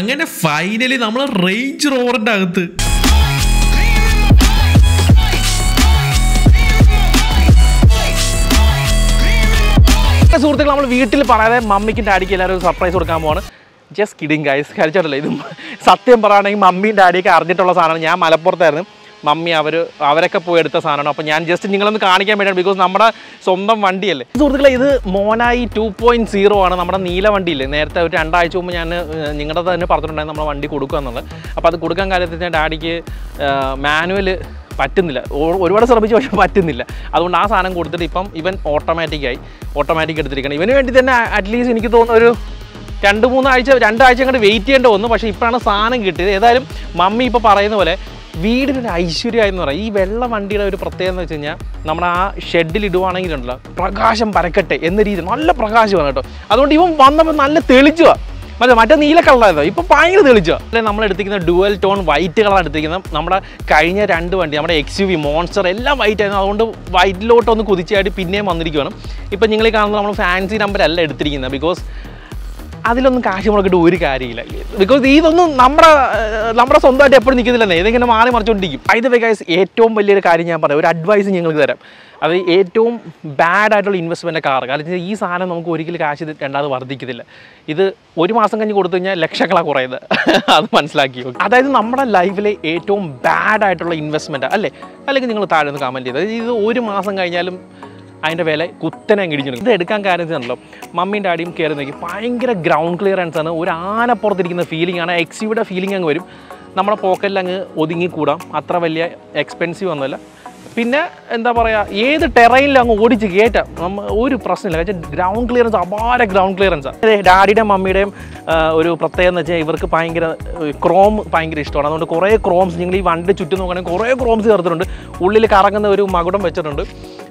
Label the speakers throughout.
Speaker 1: അങ്ങനെ ഫൈനലി നമ്മൾ റേഞ്ച് റോവറിന്റെ അകത്ത്
Speaker 2: സുഹൃത്തുക്കൾ നമ്മൾ വീട്ടിൽ പറയാതെ മമ്മിക്കും ഡാഡിക്കും എല്ലാവരും ഒരു സർപ്രൈസ് കൊടുക്കാൻ പോവാണ് ജസ്റ്റ് കിഡിങ് ഗൈസ് കഴിച്ചിട്ടില്ല ഇത് സത്യം പറയുകയാണെങ്കിൽ മമ്മിയും ഡാഡിയൊക്കെ അറിഞ്ഞിട്ടുള്ള സാധനമാണ് ഞാൻ മലപ്പുറത്തായിരുന്നു മമ്മി അവർ അവരൊക്കെ പോയി എടുത്ത സാധനമാണ് അപ്പോൾ ഞാൻ ജസ്റ്റ് നിങ്ങളൊന്ന് കാണിക്കാൻ വേണ്ടിയാണ് ബിക്കോസ് നമ്മുടെ സ്വന്തം വണ്ടിയല്ലേ സുഹൃത്തുക്കളെ ഇത് മോനായി ടു പോയിൻറ്റ് സീറോ ആണ് നമ്മുടെ നീല വണ്ടിയില്ലേ നേരത്തെ ഒരു രണ്ടാഴ്ച മുമ്പ് ഞാൻ നിങ്ങളുടെ തന്നെ പറഞ്ഞിട്ടുണ്ടായിരുന്നു നമ്മുടെ വണ്ടി കൊടുക്കുക എന്നുള്ളത് അപ്പോൾ അത് കൊടുക്കാൻ കാര്യത്തിൽ ഞാൻ ഡാഡിക്ക് മാനുവൽ പറ്റുന്നില്ല ഒ- ഒരുപാട് ശ്രമിച്ചു പക്ഷേ പറ്റുന്നില്ല അതുകൊണ്ട് ആ സാധനം കൊടുത്തിട്ട് ഇപ്പം ഇവൻ ഓട്ടോമാറ്റിക്കായി ഓട്ടോമാറ്റിക് എടുത്തിരിക്കണം ഇവന് വേണ്ടി തന്നെ അറ്റ്ലീസ്റ്റ് എനിക്ക് തോന്നുന്ന ഒരു രണ്ട് മൂന്നാഴ്ച രണ്ടാഴ്ച അങ്ങോട്ട് വെയിറ്റ് ചെയ്യേണ്ടി വന്നു പക്ഷേ ഇപ്പോഴാണ് സാധനം കിട്ടിയത് ഏതായാലും മമ്മി ഇപ്പോൾ പറയുന്ന പോലെ വീടിനൊരു ഐശ്വര്യമായെന്ന് പറയാം ഈ വെള്ള വണ്ടിയുടെ ഒരു പ്രത്യേകത എന്ന് വെച്ച് കഴിഞ്ഞാൽ നമ്മൾ ആ ഷെഡിൽ ഇടുവാണെങ്കിലുണ്ടല്ലോ പ്രകാശം പരക്കട്ടെ എന്ന രീതി നല്ല പ്രകാശമാണ് കേട്ടോ അതുകൊണ്ട് ഇവൻ വന്നപ്പോൾ നല്ല തെളിച്ചുവാ മറ്റേ മറ്റേ നീല കളറായിരുന്നു ഇപ്പൊ ഭയങ്കര തെളിച്ചോ അല്ലെ നമ്മൾ എടുത്തിരിക്കുന്ന ഡുവൽ ടോൺ വൈറ്റ് കളറാണ് എടുത്തിരിക്കുന്നത് നമ്മുടെ കഴിഞ്ഞ രണ്ട് വണ്ടി നമ്മുടെ എക്സ് യു വി മോൺസ്റ്റർ എല്ലാം വൈറ്റ് ആയിരുന്നു അതുകൊണ്ട് വൈറ്റിലോട്ട് ഒന്ന് കുതിച്ചായിട്ട് പിന്നെയും വന്നിരിക്കുകയാണ് ഇപ്പം നിങ്ങൾ ഈ കാണുന്നത് നമ്മൾ ഫാൻസി നമ്പർ അല്ല എടുത്തിരിക്കുന്നത് ബിക്കോസ് അതിലൊന്നും കാശ് മുടക്കിട്ട് ഒരു കാര്യമില്ല ബിക്കോസ് ഇതൊന്നും നമ്മുടെ ഏർ, നമ്മുടെ സ്വന്തമായിട്ട് എപ്പോഴും നിൽക്കുന്നില്ലെന്നേ ഇതിങ്ങനെ മാറി മറിച്ചുകൊണ്ടിരിക്കും ഇത് വേ ഗൈസ് ഏറ്റവും വലിയൊരു കാര്യം ഞാൻ പറയാം ഒരു അഡ്വൈസ് ഞങ്ങൾക്ക് തരാം അത് ഏറ്റവും ബാഡ് ആയിട്ടുള്ള ഇൻവെസ്റ്റ്മെൻ്റ് കാർ കാരണം വെച്ചാൽ ഈ സാധനം നമുക്ക് ഒരിക്കലും കാശ് ഇത് രണ്ടാമത് വർദ്ധിക്കത്തില്ല ഇത് ഒരു മാസം കഴിഞ്ഞ് കൊടുത്തു കഴിഞ്ഞാൽ ലക്ഷങ്ങളാണ് കുറയുന്നത് അത് മനസ്സിലാക്കി അതായത് നമ്മുടെ ലൈഫിലെ ഏറ്റവും ബാഡ് ആയിട്ടുള്ള ഇൻവെസ്റ്റ്മെൻറ്റ് അല്ലേ അല്ലെങ്കിൽ നിങ്ങൾ താഴെ നിന്ന് കമൻറ്റ് ചെയ്തത് ഇത് ഒരു മാസം കഴിഞ്ഞാലും അതിൻ്റെ വില കുത്തനെ അങ്ങ് ഇടിഞ്ഞു ഇത് എടുക്കാൻ കാര്യം വെച്ചാണല്ലോ മമ്മിയും ഡാഡിയും കയറി നോക്കി ഭയങ്കര ഗ്രൗണ്ട് ക്ലിയറൻസ് ആണ് ഒരു ആനപ്പുറത്തിരിക്കുന്ന ഫീലിംഗ് ആണ് എക്സിയുടെ ഫീലിംഗ് അങ്ങ് വരും നമ്മുടെ പോക്കറ്റിൽ അങ്ങ് ഒതുങ്ങിക്കൂടാം അത്ര വലിയ എക്സ്പെൻസീവ് ഒന്നുമല്ല പിന്നെ എന്താ പറയുക ഏത് ടെറൈനിലും അങ്ങ് ഓടിച്ച് കയറ്റാം നമ്മ ഒരു പ്രശ്നമില്ല കാരണം ഗ്രൗണ്ട് ക്ലിയറൻസ് അപാര ഗ്രൗണ്ട് ക്ലിയറൻസാണ് ഡാഡിയുടെയും മമ്മിയുടെയും ആ, ഒരു പ്രത്യേകത എന്ന് വെച്ചാൽ ഇവർക്ക് ഭയങ്കര ക്രോം ഭയങ്കര ഇഷ്ടമാണ് അതുകൊണ്ട് കുറേ ക്രോംസ് നിങ്ങൾ ഈ വണ്ടി ചുറ്റും നോക്കുകയാണെങ്കിൽ കുറേ ക്രോംസ് ചേർത്തിട്ടുണ്ട് ഉള്ളിൽ കറങ്ങുന്ന ഒരു മകുടം വെച്ചിട്ടുണ്ട്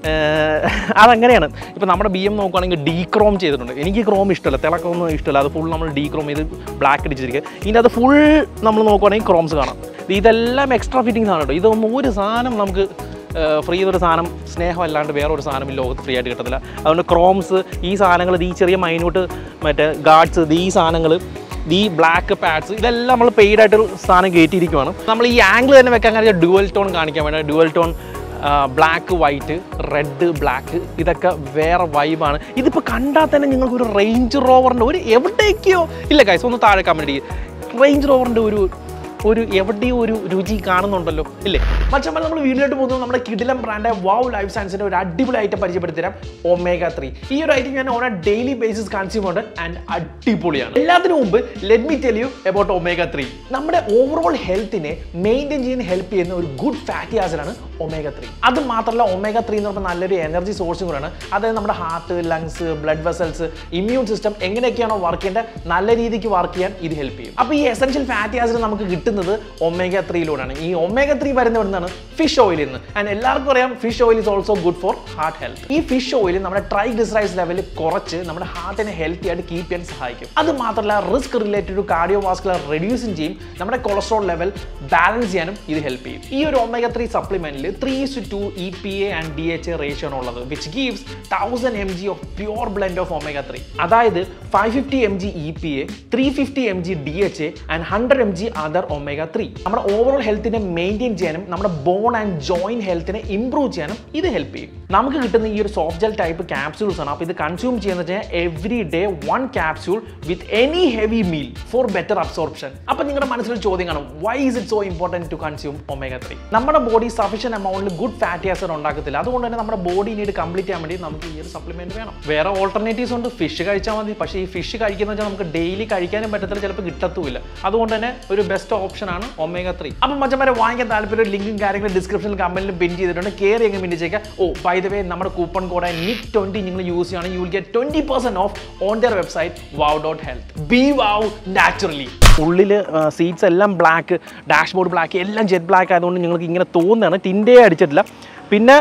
Speaker 2: ഏഹ് അതങ്ങനെയാണ് ഇപ്പോൾ നമ്മുടെ ബി എം നോക്കുകയാണെങ്കിൽ ഡീ ക്രോം ചെയ്തിട്ടുണ്ട് എനിക്ക് ക്രോം ഇഷ്ടമല്ല തിളക്കമൊന്നും ഇഷ്ടമല്ല അത് ഫുൾ നമ്മൾ ഡീ ക്രോം ചെയ്ത് ബ്ലാക്ക് അടിച്ചിരിക്കുക ഇതിൻ്റെ അത് ഫുൾ നമ്മൾ നോക്കുകയാണെങ്കിൽ ക്രോംസ് കാണാം ഇത് ഇതെല്ലാം എക്സ്ട്രാ ഫിറ്റിങ്സ് ആണ് കേട്ടോ ഇതൊന്നും ഒരു സാധനം നമുക്ക് ഫ്രീ ചെയ്തൊരു സാധനം സ്നേഹമല്ലാണ്ട് വേറെ ഒരു സാധനം ഈ ലോകത്ത് ഫ്രീ ആയിട്ട് കിട്ടത്തില്ല അതുകൊണ്ട് ക്രോംസ് ഈ സാധനങ്ങൾ ഈ ചെറിയ മൈന്യൂട്ട് മറ്റേ ഗാർഡ്സ് ഈ സാധനങ്ങൾ ഈ ബ്ലാക്ക് പാഡ്സ് ഇതെല്ലാം നമ്മൾ പെയ്ഡ് ആയിട്ടൊരു സാധനം കയറ്റിയിരിക്കുവാണ് നമ്മൾ ഈ ആംഗിൾ തന്നെ വെക്കാൻ കാര്യം ഡുവൽ ടോൺ കാണിക്കാൻ വേണ്ടി dual tone black white red black ഇതൊക്കെ വേറെ വൈബാണ് ഇതിപ്പോൾ കണ്ടാൽ തന്നെ നിങ്ങൾക്ക് ഒരു റേഞ്ച് റോവറിൻ്റെ ഒരു എവിടേക്കോ ഇല്ല കൈസ് ഒന്ന് താഴെ കമൻറ്റ് ചെയ്യും റേഞ്ച് റോവറിൻ്റെ ഒരു ഒരു എവിടെയോ ഒരു രുചി കാണുന്നുണ്ടല്ലോ ഇല്ലേ മച്ചമ്മ നമ്മൾ വീട്ടിലോട്ട് പോകുന്നത് നമ്മുടെ കിടിലം ബ്രാൻഡായ വാവ് ലൈഫ് സയൻസിന്റെ ഒരു അടിപൊളി ഐറ്റം പരിചയപ്പെടുത്തരാം ഒമേഗ ത്രീ ഈ ഒരു ഐറ്റം ഞാൻ on a daily basis consume ഉണ്ട് ആൻഡ് അടിപൊളിയാണ് എല്ലാത്തിനും മുമ്പ് let me tell you about omega three നമ്മുടെ ഓവറോൾ ഹെൽത്തിനെ മെയിൻറ്റെയിൻ ചെയ്യാൻ ഹെൽപ്പ് ചെയ്യുന്ന ഒരു ഗുഡ് ഫാറ്റി ആസിഡാണ് ഒമേഗ ത്രീ അത് മാത്രമല്ല ഒമേഗ ത്രീ എന്ന് പറയുമ്പോൾ നല്ലൊരു എനർജി സോഴ്സും കൂടെയാണ് അതായത് നമ്മുടെ heart lungs blood vessels immune system എങ്ങനെയൊക്കെയാണോ വർക്ക് ചെയ്യേണ്ടത് നല്ല രീതിക്ക് വർക്ക് ചെയ്യാൻ ഇത് ഹെൽപ്പ് ചെയ്യും അപ്പോൾ ഈ എസെൻഷ്യൽ ഫാറ്റി ആസിഡ് നമുക്ക് കിട്ടുന്നത് ഒമേഗ ത്രീയിലൂടെയാണ് ഈ ഒമേഗ ത്രീ വരുന്ന ഇവിടുന്നാണ് ഫിഷ് ഓയിലിൽ നിന്ന് ആൻഡ് എല്ലാവർക്കും അറിയാം fish oil is also good for heart health ഈ ഫിഷ് ഓയിൽ നമ്മുടെ ട്രൈഗ്ലിസറൈസ് ലെവൽ കുറച്ച് നമ്മുടെ ഹാർട്ടിനെ ഹെൽത്തി ആയിട്ട് കീപ്പ് ചെയ്യാൻ സഹായിക്കും അത് മാത്രമല്ല risk related to cardiovascular റെഡ്യൂസും ചെയ്യും നമ്മുടെ കൊളസ്ട്രോൾ ലെവൽ ബാലൻസ് ചെയ്യാനും ഇത് ഹെൽപ്പ് ചെയ്യും ഈ ഒരു ഒമേഗ ത്രീ സപ്ലിമെന്റിൽ three two two E P A and D H A ratio ആണ് ഉള്ളത് which gives thousand M G of pure blend of omega three അതായത് five fifty M G E P A three fifty M G D H A and hundred M G other omega three നമ്മുടെ overall ഹെൽത്തിനെ maintain ചെയ്യാനും നമ്മുടെ bone and joint ഹെൽത്തിനെ improve ചെയ്യാനും ഇത് help ചെയ്യും നമുക്ക് കിട്ടുന്ന ഈ ഒരു സോഫ്റ്റ് ജെൽ ടൈപ്പ് ക്യാപ്സ്യൂൾസ് ആണ് അപ്പോൾ ഇത് കൺസ്യൂം ചെയ്യുന്നത് വെച്ചാൽ every day one capsule with any heavy meal for better absorption അപ്പോൾ നിങ്ങളുടെ മനസ്സിൽ ഒരു ചോദ്യം കാണും why is it so important to consume omega three നമ്മുടെ ബോഡി സഫീഷ്യൻ എമൗണ്ടിൽ ഗുഡ് ഫാറ്റി ആസിഡ് ഉണ്ടാക്കത്തില്ല അതുകൊണ്ട് തന്നെ നമ്മുടെ ബോഡി നീഡ് കംപ്ലീറ്റ് ചെയ്യാൻ വേണ്ടി നമുക്ക് ഈ ഒരു സപ്ലിമെന്റ് വേണം വേറെ ഓൾട്ടർനേറ്റീവ്സ് ഉണ്ട് ഫിഷ് കഴിച്ചാൽ മതി പക്ഷേ ഈ ഫിഷ് കഴിക്കുന്ന വെച്ചാൽ നമുക്ക് ഡെയിലി കഴിക്കാനും പറ്റത്തില്ല ചിലപ്പോൾ കിട്ടത്തുമില്ല അതുകൊണ്ട് തന്നെ ഒരു ബെസ്റ്റ് ഓപ്ഷൻ ആണ് ഒമേഗ ത്രീ അപ്പം മച്ചന്മാരെ വാങ്ങിക്കാൻ താല്പര്യം ലിങ്കും കാര്യങ്ങളും ഡിസ്ക്രിപ്ഷനിൽ കമ്പനിലും പിൻ ചെയ്തിട്ടുണ്ട് കയറി അങ്ങ് പിൻ ചെയ്തേക്കാം ഓ ബൈ ദ വേ നമ്മുടെ കൂപ്പൺ കോഡ് നിക് ട്വന്റി നിങ്ങൾ യൂസ് ചെയ്യുകയാണെങ്കിൽ you will get twenty percent off on the website wow dot health be wow naturally ഉള്ളിൽ സീറ്റ്സ് എല്ലാം ബ്ലാക്ക് ഡാഷ്ബോർഡ് ബ്ലാക്ക് എല്ലാം ജെറ്റ് ബ്ലാക്ക് ആയതുകൊണ്ട് നിങ്ങൾക്ക് ഇങ്ങനെ തോന്നുകയാണ് ടിൻഡേ അടിച്ചിട്ടില്ല പിന്നെ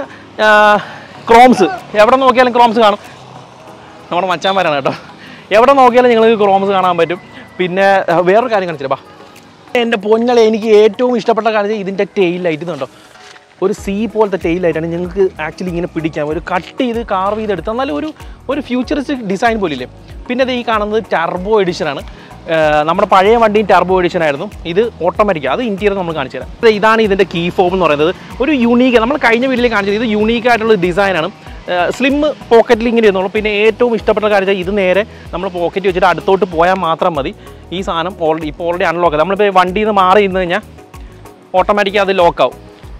Speaker 2: ക്രോംസ് എവിടെ നോക്കിയാലും ക്രോംസ് കാണും നമ്മുടെ മച്ചാന്മാരാണ് കേട്ടോ എവിടെ നോക്കിയാലും നിങ്ങൾക്ക് ക്രോംസ് കാണാൻ പറ്റും പിന്നെ ആ, വേറൊരു കാര്യം കാണിച്ചില്ല ബാ എൻ്റെ പൊന്നളെ എനിക്ക് ഏറ്റവും ഇഷ്ടപ്പെട്ട കാര്യം ഇതിൻ്റെ ടെയിൽ ലൈറ്റ് ഇതുണ്ടോ ഒരു സി പോലത്തെ ടെയിലായിട്ടാണ് നിങ്ങൾക്ക് ആക്ച്വലി ഇങ്ങനെ പിടിക്കാം ഒരു കട്ട് ചെയ്ത് കാർവ് ചെയ്തെടുത്ത് എന്നാലും ഒരു ഒരു ഫ്യൂച്ചറിസ്റ്റിക് ഡിസൈൻ പോലില്ലേ പിന്നെ ഇത് ഈ കാണുന്നത് ടർബോ എഡിഷനാണ് നമ്മുടെ പഴയ വണ്ടിയും ടർബോ എഡിഷൻ ആയിരുന്നു ഇത് ഓട്ടോമാറ്റിക് അത് ഇന്റീരിയർ നമ്മൾ കാണിച്ചു തരാം ഇത് ഇതാണ് ഇതിൻ്റെ കീ ഫോം എന്ന് പറയുന്നത് ഒരു യുണീക്ക് നമ്മൾ കഴിഞ്ഞ വീട്ടിൽ കാണിച്ചത് ഇത് യുണീക്ക് ആയിട്ടുള്ള ഡിസൈനാണ് സ്ലിം പോക്കറ്റിൽ ഇങ്ങനെ ഇരുന്നോളൂ പിന്നെ ഏറ്റവും ഇഷ്ടപ്പെട്ട കാര്യം വെച്ചാൽ ഇത് നേരെ നമ്മൾ പോക്കറ്റ് വെച്ചിട്ട് അടുത്തോട്ട് പോയാൽ മാത്രം മതി ഈ സാധനം ഓൾറെഡി ഇപ്പോൾ ഓൾറെഡി അൺലോക്ക് നമ്മളിപ്പോൾ വണ്ടിയിൽ നിന്ന് മാറി നിന്ന് കഴിഞ്ഞാൽ ഓട്ടോമാറ്റിക് അത് ലോക്കാവും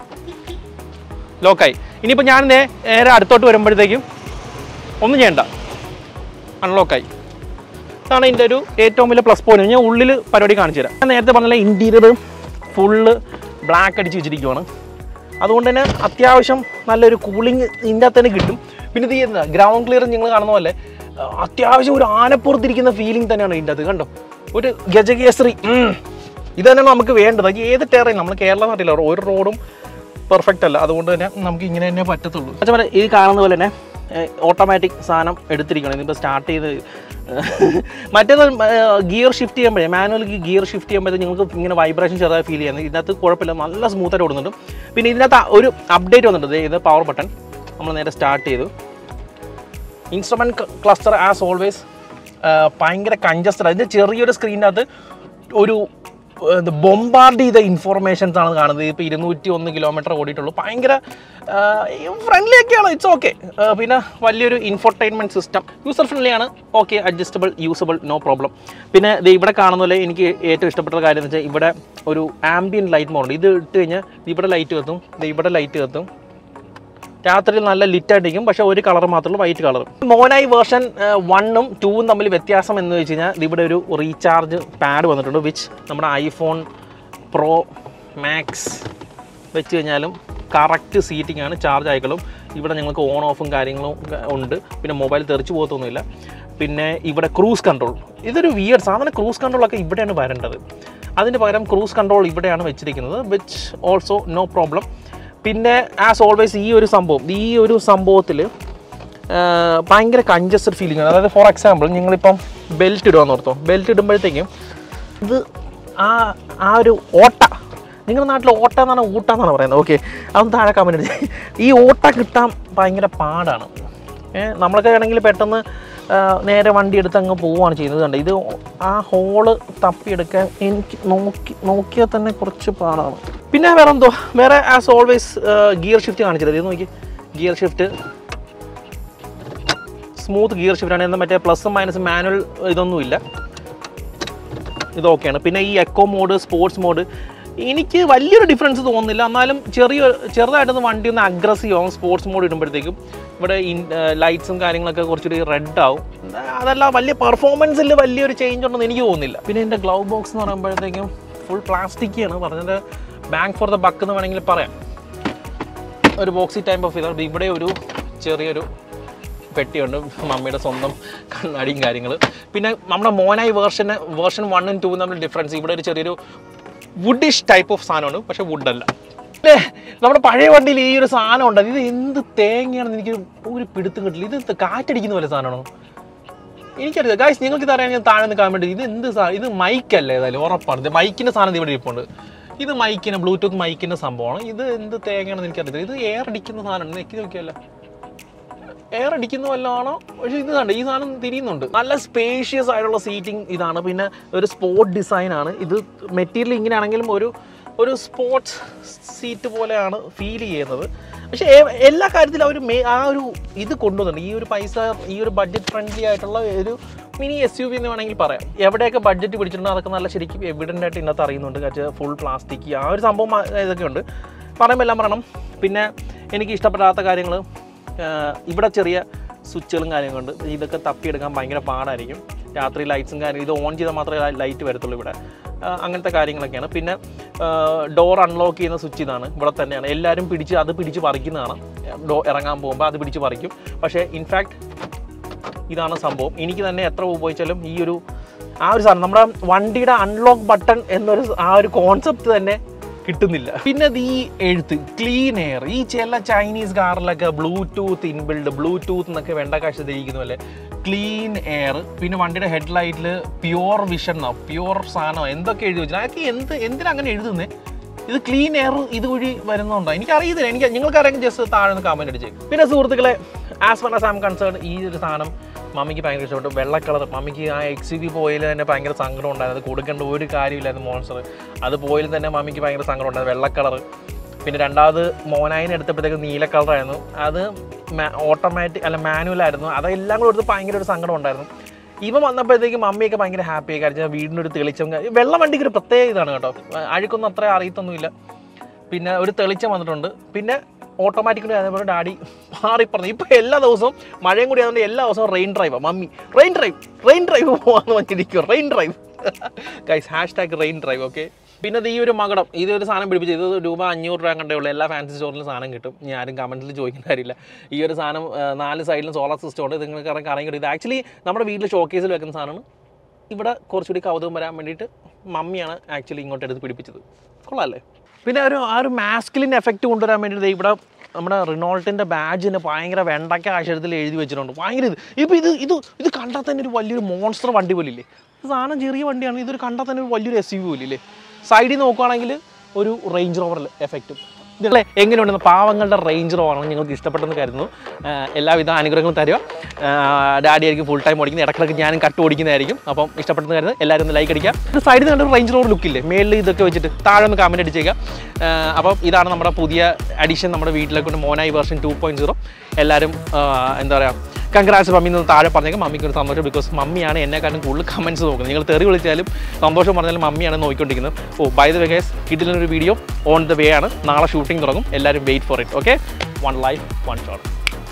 Speaker 2: ലോക്കായി ഇനിയിപ്പോൾ ഞാൻ നേ- നേരെ അടുത്തോട്ട് വരുമ്പോഴത്തേക്കും ഒന്നും ചെയ്യണ്ട അൺലോക്കായി ഇതാണ് ഇതിൻ്റെ ഒരു ഏറ്റവും വലിയ പ്ലസ് പോയിന്റ് ഞാൻ ഉള്ളിൽ പരിപാടി കാണിച്ചു തരാം ഞാൻ നേരത്തെ പറഞ്ഞ ഇൻറ്റീരിയർ ഫുള്ള് ബ്ലാക്ക് അടിച്ച് വെച്ചിരിക്കുവാണ് അതുകൊണ്ട് തന്നെ അത്യാവശ്യം നല്ലൊരു കൂളിംഗ് ഇതിൻ്റെ അകത്ത് തന്നെ കിട്ടും പിന്നെ ഇത് ചെയ്യുന്ന ഗ്രൗണ്ട് ക്ലിയർ നിങ്ങൾ കാണുന്ന പോലെ ആ, അത്യാവശ്യം ഒരു ആനപ്പുറത്തിരിക്കുന്ന ഫീലിംഗ് തന്നെയാണ് ഇതിൻ്റെ അത് കണ്ടോ ഒരു ഗജകേസറി ഉം. ഇത് തന്നെയാണ് നമുക്ക് വേണ്ടത് അത് ഏത് ടെറയും നമ്മൾ കേരള നാട്ടില്ല ഒരു റോഡും പെർഫെക്റ്റ് അല്ല അതുകൊണ്ട് തന്നെ നമുക്ക് ഇങ്ങനെ തന്നെ പറ്റത്തുള്ളൂ പക്ഷേ ഈ കാണുന്ന പോലെ തന്നെ ഓട്ടോമാറ്റിക് സാധനം എടുത്തിരിക്കണം ഇതിപ്പോൾ സ്റ്റാർട്ട് ചെയ്ത് മറ്റേത് ഗിയർ ഷിഫ്റ്റ് ചെയ്യുമ്പോഴേ മാനുവൽ ഗിയർ ഷിഫ്റ്റ് ചെയ്യുമ്പോഴത്തേക്ക് നിങ്ങൾക്ക് ഇങ്ങനെ വൈബ്രേഷൻ ചെറുതായി ഫീൽ ചെയ്യുന്നത് ഇതിനകത്ത് കുഴപ്പമില്ല നല്ല സ്മൂത്തായിട്ട് ഓടുന്നുണ്ട് പിന്നെ ഇതിനകത്ത് ഒരു അപ്ഡേറ്റ് വന്നിട്ടുണ്ട് ദേ ഇത് പവർ ബട്ടൺ നമ്മൾ നേരെ സ്റ്റാർട്ട് ചെയ്തു ഇൻസ്ട്രുമെൻറ്റ് ക്ലസ്റ്റർ ആസ് ഓൾവേസ് ഭയങ്കര കഞ്ചസ്റ്റഡ് അതിൻ്റെ ചെറിയൊരു സ്ക്രീനകത്ത് ഒരു ബൊമ്പാർഡ് ചെയ്ത ഇൻഫോർമേഷൻസ് ആണ് കാണുന്നത് ഇപ്പോൾ ഇരുന്നൂറ്റി ഒന്ന് കിലോമീറ്റർ ഓടിയിട്ടുള്ളൂ ഭയങ്കര ഫ്രണ്ട്ലി ഒക്കെയാണ് ഇറ്റ്സ് ഓക്കെ പിന്നെ വലിയൊരു ഇൻഫർടൈൻമെൻറ്റ് സിസ്റ്റം യൂസർ ഫ്രണ്ട്ലി ആണ് okay adjustable usable no problem പിന്നെ ഇത് ഇവിടെ കാണുന്ന പോലെ എനിക്ക് ഏറ്റവും ഇഷ്ടപ്പെട്ട കാര്യം എന്ന് വെച്ചാൽ ഇവിടെ ഒരു ആംബിയൻ ലൈറ്റ് മോഡുണ്ട് ഇത് ഇട്ട് കഴിഞ്ഞാൽ ഇവിടെ ലൈറ്റ് കത്തും ദേ ഇവിടെ ലൈറ്റ് കത്തും രാത്രിയിൽ നല്ല ലിറ്റ് ആയിട്ടിരിക്കും പക്ഷേ ഒരു കളർ മാത്രമേ വൈറ്റ് കളർ മോനായി വേർഷൻ വണ്ണും ടൂവും തമ്മിൽ വ്യത്യാസം എന്ന് വെച്ച് കഴിഞ്ഞാൽ ഇവിടെ ഒരു റീചാർജ് പാഡ് വന്നിട്ടുണ്ട് വിച്ച് നമ്മുടെ ഐഫോൺ പ്രോ മാക്സ് വെച്ച് കഴിഞ്ഞാലും കറക്റ്റ് സീറ്റിംഗ് ആണ് ചാർജ് ആയിക്കളും ഇവിടെ ഞങ്ങൾക്ക് ഓൺ ഓഫും കാര്യങ്ങളും ഒക്കെ ഉണ്ട് പിന്നെ മൊബൈൽ തെറിച്ച് പോകത്തൊന്നുമില്ല പിന്നെ ഇവിടെ ക്രൂസ് കൺട്രോൾ ഇതൊരു വിയഡ് സാധാരണ ക്രൂസ് കൺട്രോളൊക്കെ ഇവിടെയാണ് വരേണ്ടത് അതിന് പകരം ക്രൂസ് കൺട്രോൾ ഇവിടെയാണ് വെച്ചിരിക്കുന്നത് വിച്ച് ഓൾസോ നോ പ്രോബ്ലം പിന്നെ ആസ് ഓൾവേസ് ഈ ഒരു സംഭവം ഈ ഒരു സംഭവത്തിൽ ഭയങ്കര കഞ്ചസ്റ്റഡ് ഫീലിംഗ് ആണ് അതായത് ഫോർ എക്സാമ്പിൾ നിങ്ങളിപ്പം ബെൽറ്റ് ഇടുകയെന്ന് ഓർത്തോ ബെൽറ്റ് ഇടുമ്പോഴത്തേക്കും ഇത് ആ ആ ഒരു ഓട്ട നിങ്ങളുടെ നാട്ടിൽ ഓട്ട എന്നാണ് ഊട്ട എന്നാണ് പറയുന്നത് ഓക്കെ അതൊന്ന് താഴെ കമൻറ്റ് ഈ ഓട്ട കിട്ടാൻ ഭയങ്കര പാടാണ് ഏഹ് നമ്മളൊക്കെ ആണെങ്കിൽ പെട്ടെന്ന് ആ, നേരെ വണ്ടി എടുത്ത് അങ്ങ് പോവുകയാണ് ചെയ്യുന്നത് കണ്ട് ഇത് ആ ഹോള് തപ്പിയെടുക്കാൻ എനിക്ക് നോക്കി നോക്കിയാൽ തന്നെ കുറച്ച് പാടാണ് പിന്നെ വേറെ എന്തോ വേറെ ആസ് ഓൾവേസ് ഗിയർ ഷിഫ്റ്റ് കാണിച്ചത് ഇത് നോക്കി ഗിയർ ഷിഫ്റ്റ് സ്മൂത്ത് ഗിയർ ഷിഫ്റ്റാണ് എന്നാൽ മറ്റേ പ്ലസും മൈനസും മാനുവൽ ഇതൊന്നുമില്ല ഇത് ഓക്കെയാണ് പിന്നെ ഈ എക്കോ മോഡ് സ്പോർട്സ് മോഡ് എനിക്ക് വലിയൊരു ഡിഫറൻസ് തോന്നുന്നില്ല എന്നാലും ചെറിയ ചെറുതായിട്ടൊന്ന് വണ്ടി ഒന്ന് അഗ്രസീവ് ആവും സ്പോർട്സ് മോഡ് ഇടുമ്പോഴത്തേക്കും ഇവിടെ ഇൻ ലൈറ്റ്സും കാര്യങ്ങളൊക്കെ കുറച്ചുകൂടി റെഡ് ആവും അതല്ല വലിയ പെർഫോമൻസിൽ വലിയൊരു ചേഞ്ച് ഉണ്ടെന്ന് എനിക്ക് തോന്നുന്നില്ല പിന്നെ എൻ്റെ ഗ്ലൗ ബോക്സ് എന്ന് പറയുമ്പോഴത്തേക്കും ഫുൾ പ്ലാസ്റ്റിക്കാണ് പറഞ്ഞത് ബാങ്ക് ഫോർ ദ ബക്ക് എന്ന് വേണമെങ്കിൽ പറയാം ഒരു ബോക്സി ടൈപ്പ് ഓഫ് ഇതാണ് ഇവിടെ ഒരു ചെറിയൊരു പെട്ടിയുണ്ട് മമ്മിയുടെ സ്വന്തം കണ്ണാടിയും കാര്യങ്ങൾ പിന്നെ നമ്മുടെ മോനായി വേർഷന് വേർഷൻ വണ്ണും ടൂവും തമ്മിൽ ഡിഫറൻസ് ഇവിടെ ഒരു ചെറിയൊരു വുഡിഷ് ടൈപ്പ് ഓഫ് സാധനമാണ് പക്ഷേ വുഡല്ല അല്ലേ നമ്മുടെ പഴയ വണ്ടിയിൽ ഈ ഒരു സാധനം ഉണ്ട് ഇത് എന്ത് തേങ്ങയാണെന്ന് എനിക്ക് ഒരു പിടുത്തം കിട്ടില്ല ഇത് കാറ്റടിക്കുന്ന പോലെ സാധനമാണോ എനിക്കറിയാം ഗായ്സ് നിങ്ങൾക്ക് ഇത് അറിയാൻ ഞാൻ താഴെ നിന്ന് കാണാൻ വേണ്ടി ഇത് എന്ത് സാ- ഇത് മൈക്കല്ലേ ഏതായാലും ഉറപ്പാണ് ഇത് മൈക്കിൻ്റെ സാധനം ഇവിടെ ഇരിപ്പുണ്ട് ഇത് മൈക്കിന് ബ്ലൂടൂത്ത് മൈക്കിൻ്റെ സംഭവമാണ് ഇത് എന്ത് തേങ്ങയാണെന്ന് എനിക്കറിയത്തില്ല ഇത് എയർ അടിക്കുന്ന സാധനമാണ് നെക്കി നോക്കിയല്ല എയർ അടിക്കുന്ന വല്ലതാണോ പക്ഷേ ഇത് കണ്ട് ഈ സാധനം തിരിയുന്നുണ്ട് നല്ല സ്പേഷ്യസ് ആയിട്ടുള്ള സീറ്റിംഗ് ഇതാണ് പിന്നെ ഒരു സ്പോർട്ട് ഡിസൈൻ ആണ് ഇത് മെറ്റീരിയൽ ഇങ്ങനെയാണെങ്കിലും ഒരു ഒരു സ്പോർട്സ് സീറ്റ് പോലെയാണ് ഫീൽ ചെയ്യുന്നത് പക്ഷേ ഏ- എല്ലാ കാര്യത്തിലും അവർ മേ ആ ഒരു ഇത് കൊണ്ടുവന്നിട്ടുണ്ട് ഈ ഒരു പൈസ ഈ ഒരു ബഡ്ജറ്റ് ഫ്രണ്ട്ലി ആയിട്ടുള്ള ഒരു മിനി എസ് യു വി എന്ന് വേണമെങ്കിൽ പറയാം എവിടെയൊക്കെ ബഡ്ജറ്റ് പിടിച്ചിട്ടുണ്ടോ അതൊക്കെ നല്ല ശരിക്കും എവിഡൻ്റ് ആയിട്ട് ഇതിനകത്ത് അറിയുന്നുണ്ട് കാരണം ഫുൾ പ്ലാസ്റ്റിക് ആ ഒരു സംഭവം ആ- ഇതൊക്കെ ഉണ്ട് പറയുമ്പോൾ എല്ലാം പറയണം പിന്നെ എനിക്ക് ഇഷ്ടപ്പെടാത്ത കാര്യങ്ങൾ ആഹ് ഇവിടെ ചെറിയ സ്വിച്ചുകളും കാര്യങ്ങളുണ്ട് ഇതൊക്കെ തപ്പിയെടുക്കാൻ ഭയങ്കര പാടായിരിക്കും രാത്രി ലൈറ്റ്സും കാര്യം ഇത് ഓൺ ചെയ്താൽ മാത്രമേ ലൈറ്റ് വരത്തുള്ളൂ ഇവിടെ ആഹ് അങ്ങനത്തെ കാര്യങ്ങളൊക്കെയാണ് പിന്നെ ഡോർ അൺലോക്ക് ചെയ്യുന്ന സ്വിച്ച് ഇതാണ് ഇവിടെ തന്നെയാണ് എല്ലാവരും പിടിച്ച് അത് പിടിച്ച് പറിക്കുന്നതാണ് ഡോ ഇറങ്ങാൻ പോകുമ്പോൾ അത് പിടിച്ച് പറിക്കും പക്ഷേ ഇൻഫാക്ട് ഇതാണ് സംഭവം എനിക്ക് തന്നെ എത്ര ഉപയോഗിച്ചാലും ഈ ഒരു ആ ഒരു സാധനം നമ്മുടെ വണ്ടിയുടെ അൺലോക്ക് ബട്ടൺ എന്നൊരു സ- ആ ഒരു കോൺസെപ്റ്റ് തന്നെ കിട്ടുന്നില്ല പിന്നെ ഇത് ഈ എഴുത്ത് ക്ലീൻ എയർ ഈ ചില ചൈനീസ് കാറിലൊക്കെ ബ്ലൂടൂത്ത് ഇൻബിൽഡ് ബ്ലൂടൂത്ത് എന്നൊക്കെ വെണ്ട കാശ് ധരിക്കുന്ന പോലെ ക്ലീൻ എയർ പിന്നെ വണ്ടിയുടെ ഹെഡ്ലൈറ്റിൽ പ്യുവർ വിഷൻ എന്നോ പ്യുവർ സാധനമോ എന്തൊക്കെ എഴുതി വെച്ചാൽ അതൊക്കെ എന്ത് എന്തിനാ അങ്ങനെ എഴുതുന്നത് ഇത് ക്ലീൻ എയർ ഇതുവഴി വരുന്നുണ്ടോ എനിക്കറിയത്തില്ല എനിക്ക് നിങ്ങൾക്ക് അറിയാമെങ്കിൽ ജസ്റ്റ് താഴെ ഒന്ന് കമൻറ്റ് അടിച്ച് പിന്നെ സുഹൃത്തുക്കളെ as far as am concern ഈ ഒരു സാധനം മമ്മിക്ക് ഭയങ്കര ഇഷ്ടപ്പെട്ടു വെള്ള കളർ മമ്മിക്ക് ആ എക്സ് വി പോയിൽ തന്നെ ഭയങ്കര സങ്കടം ഉണ്ടായിരുന്നു അത് കൊടുക്കേണ്ട ഒരു കാര്യമില്ലായിരുന്നു മോൺസ്റ്റർ അത് പോയിൽ തന്നെ മമ്മിക്ക് ഭയങ്കര സങ്കടം ഉണ്ടായിരുന്നു വെള്ള കളർ പിന്നെ രണ്ടാമത് മോനായിന് എടുത്തപ്പോഴത്തേക്ക് നീല കളറായിരുന്നു അത് ഓട്ടോമാറ്റിക് അല്ല മാനുവൽ ആയിരുന്നു അതെല്ലാം കൂടെ എടുത്ത് ഭയങ്കര ഒരു സങ്കടം ഉണ്ടായിരുന്നു ഇവ വന്നപ്പോഴത്തേക്ക് മമ്മിയൊക്കെ ഭയങ്കര ഹാപ്പി ആയി കാര്യം വീടിനൊരു തെളിച്ചം കാ- വെള്ള വണ്ടിക്ക് ഒരു പ്രത്യേക ഇതാണ് കേട്ടോ അഴുക്കൊന്നും അത്ര അറിയത്തൊന്നുമില്ല പിന്നെ ഒരു തെളിച്ചം വന്നിട്ടുണ്ട് പിന്നെ ഓട്ടോമാറ്റിക്കലി അതേപോലെ ഡാഡി മാറി പറഞ്ഞു ഇപ്പോൾ എല്ലാ ദിവസവും മഴയും കൂടി ആയതുകൊണ്ട് എല്ലാ ദിവസവും റെയിൻ ഡ്രൈവാണ് mummy rain drive rain drive പോകാമെന്ന് പറഞ്ഞിരിക്കും rain drive guys hashtag rain drive okay പിന്നെ ഇത് ഈ ഒരു മകടം ഇതൊരു സാധനം പിടിപ്പിച്ചു ഇത് രൂപ അഞ്ഞൂറ് രൂപ കണ്ടേ ഉള്ളൂ എല്ലാ ഫാൻസി സ്റ്റോറിലും സാധനം കിട്ടും ഞാൻ ആരും കമൻറ്റിൽ ചോദിക്കുന്ന കാര്യമില്ല ഈ ഒരു സാധനം ആ, നാല് സൈഡിലും സോളാർ സിസ്റ്റം ഉണ്ട് ഇത് നിങ്ങൾക്ക് ഇറങ്ങി അറിയാൻ ഇത് ആക്ച്വലി നമ്മുടെ വീട്ടിൽ ഷോക്കേസിൽ വെക്കുന്ന സാധനമാണ് ഇവിടെ കുറച്ചുകൂടി കൗതുകം വരാൻ വേണ്ടിയിട്ട് മമ്മിയാണ് ആക്ച്വലി ഇങ്ങോട്ട് എടുത്ത് പിടിപ്പിച്ചത് കൊള്ളാമല്ലേ പിന്നെ ഒരു ആ ഒരു മാസ്കിലിൻ്റെ എഫക്റ്റ് കൊണ്ടുവരാൻ വേണ്ടിയിട്ട് ദേ ഇവിടെ നമ്മുടെ റിനോൾട്ടിൻ്റെ ബാഡ്ജിന് ഭയങ്കര വെണ്ടയ്ക്ക അക്ഷരത്തിൽ എഴുതി വെച്ചിട്ടുണ്ട് ഭയങ്കര ഇത് ഇപ്പോൾ ഇത് ഇത് ഇത് കണ്ടാൽ തന്നെ ഒരു വലിയൊരു മോൺസ്റ്റർ വണ്ടി പോലെ ഇല്ലേ ഇത് സാധനം ചെറിയ വണ്ടിയാണ് ഇതൊരു കണ്ടാൽ തന്നെ ഒരു വലിയൊരു എസ് യു പോലെ ഇല്ലേ സൈഡിൽ നോക്കുകയാണെങ്കിൽ ഒരു റേഞ്ച് റോവർ എഫക്റ്റും ഇതല്ലേ എങ്ങനെയുണ്ടെന്ന് പാവങ്ങളുടെ റേഞ്ച് റോവറാണ് നിങ്ങൾക്ക് ഇഷ്ടപ്പെട്ടെന്ന് കരുതുന്നു ആഹ് എല്ലാവിധ അനുഗ്രഹങ്ങളും തരിക ഡാഡി ആയിരിക്കും ഫുൾ ടൈം ഓടിക്കുന്നത് ഇടക്കിടക്ക് ഞാനും കട്ട് ഓടിക്കുന്നതായിരിക്കും അപ്പം ഇഷ്ടപ്പെട്ടെന്ന് കരുതുന്നു എല്ലാവരും ഒന്ന് ലൈക്ക് അടിക്കുക ഇത് സൈഡിൽ നിന്ന് കണ്ട റേഞ്ച് റോവർ ലുക്കില്ലേ മേളിൽ ഇതൊക്കെ വെച്ചിട്ട് താഴെ ഒന്ന് കമൻറ്റ് അടിച്ചേക്കുക ആഹ് അപ്പം ഇതാണ് നമ്മുടെ പുതിയ അഡീഷൻ നമ്മുടെ വീട്ടിലേക്ക് കൊണ്ട് മോനായി വേർഷൻ ടു പോയിൻറ്റ് സീറോ എല്ലാവരും ആഹ് എന്താ പറയുക കൺഗ്രാറ്റ്സ് മമ്മി എന്ന് താഴെ പറഞ്ഞേക്കാം മമ്മിക്ക് ഒരു സന്തോഷം ബിക്കോസ് മമ്മിയാണ് എന്നെക്കാളും കൂടുതൽ കമൻസ് നോക്കുന്നത് നിങ്ങൾ തെറി വിളിച്ചാലും സന്തോഷം പറഞ്ഞാലും മമ്മിയാണ് നോക്കിക്കൊണ്ടിരിക്കുന്നത് ഓ ബൈ ദ വേ ഗൈസ് കിട്ടിലൊരു വീഡിയോ ഓൺ ദ വേ ആണ് നാളെ ഷൂട്ടിംഗ് തുടങ്ങും എല്ലാവരും wait for it okay one life one shot